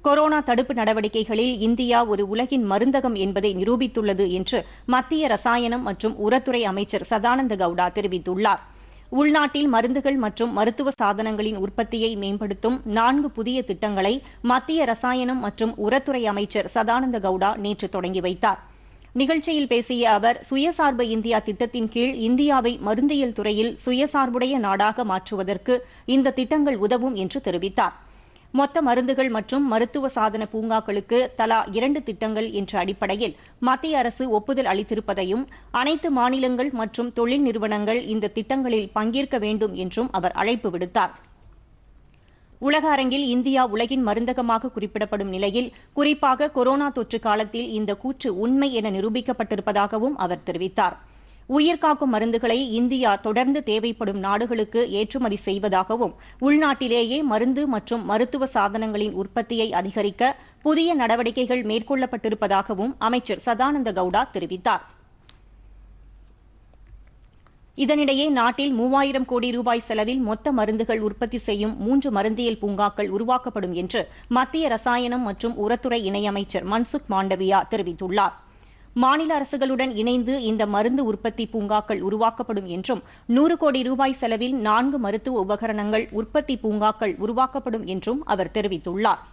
corona தடுப்பு நடவடிக்கைகளில் India ஒரு உலகின் மருந்தகம் என்பதை நிரூபித்துள்ளது என்று மத்திய ரசாயனம் மற்றும் உரத்துறை அமைச்சர் சதானந்த கவுடா தெரிவித்துள்ளார் உள்நாட்டில் மருந்துகள் மற்றும் மருத்துவ சாதனங்களின் உற்பத்தியை மேம்படுத்தும் நான்கு புதிய திட்டங்களை மத்திய ரசாயனம் மற்றும் உரத்துறை அமைச்சர் சதானந்த கவுடா நேற்று தொடங்கி வைத்தார் நிகழ்ச்சியில் பேசிய அவர் சுயசார்பு இந்தியா திட்டத்தின் கீழ் இந்தியாவை மருந்தியல் துறையில் சுயசார்புடைய நாடாக மாற்றுவதற்கு இந்த திட்டங்கள் உதவும் என்று தெரிவித்தார் மொத்த மருந்துகள் மற்றும் மருத்துவ சாதன பூங்காக்களுக்கு தலா இரண்டு திட்டங்கள் என்ற அடிப்படையில் மத்திய அரசு ஒப்புதல் அளித்திருப்பதையும் அனைத்து மாநிலங்கள் மற்றும் தொழில் நிறுவனங்கள் இந்த திட்டங்களில் பங்கேற்க வேண்டும் என்றும் அவர் அழைப்பு விடுத்தார் உலக அரங்கில் இந்தியா உலகின் மருந்தகமாக குறிப்பிடப்படும் நிலையில் குறிப்பாக கொரோனா தொற்று காலத்தில் இந்த கூற்று உண்மை என நிரூபிக்கப்பட்டிருப்பதாகவும் அவர் தெரிவித்தார் உயிர்காக்கும் மருந்துகளை இந்தியா தொடர்ந்து தேவைப்படும் நாடுகளுக்கு ஏற்றுமதி செய்வதாகவும் உள்நாட்டிலேயே மருந்து மற்றும் மருத்துவ சாதனங்களின் உற்பத்தியை அதிகரிக்க புதிய நடவடிக்கைகள் மேற்கொள்ளப்பட்டிருப்பதாகவும் அமைச்சர் சதானந்த கவுடா தெரிவித்தார் இதனிடையே நாட்டில் மூவாயிரம் கோடி ரூபாய் செலவில் மொத்த மருந்துகள் உற்பத்தி செய்யும் மூன்று மருந்தியல் பூங்காக்கள் உருவாக்கப்படும் என்று மத்திய ரசாயனம் மற்றும் உரத்துறை இணையமைச்சர் மன்சுக் மாண்டவியா தெரிவித்துள்ளார் மாநில அரசுகளுடன் இணைந்து இந்த மருந்து உற்பத்தி பூங்காக்கள் உருவாக்கப்படும் என்றும் நூறு கோடி ரூபாய் செலவில் நான்கு மருத்துவ உபகரணங்கள் உற்பத்தி பூங்காக்கள் உருவாக்கப்படும் என்றும் அவர் தெரிவித்துள்ளார்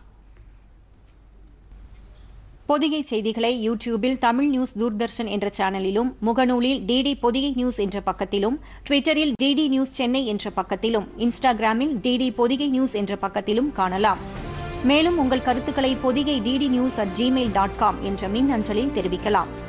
பொதிகை செய்திகளை யூடியூபில் தமிழ் நியூஸ் தூர்தர்ஷன் என்ற சேனலிலும் முகநூலில் டிடி பொதிகை நியூஸ் என்ற பக்கத்திலும் ட்விட்டரில் டிடி நியூஸ் சென்னை என்ற பக்கத்திலும் இன்ஸ்டாகிராமில் டிடி பொதிகை நியூஸ் என்ற பக்கத்திலும் காணலாம் மேலும் உங்கள் கருத்துக்களை Podhigai DD news at gmail dot com என்ற மின் அஞ்சலில் தெரிவிக்கலாம்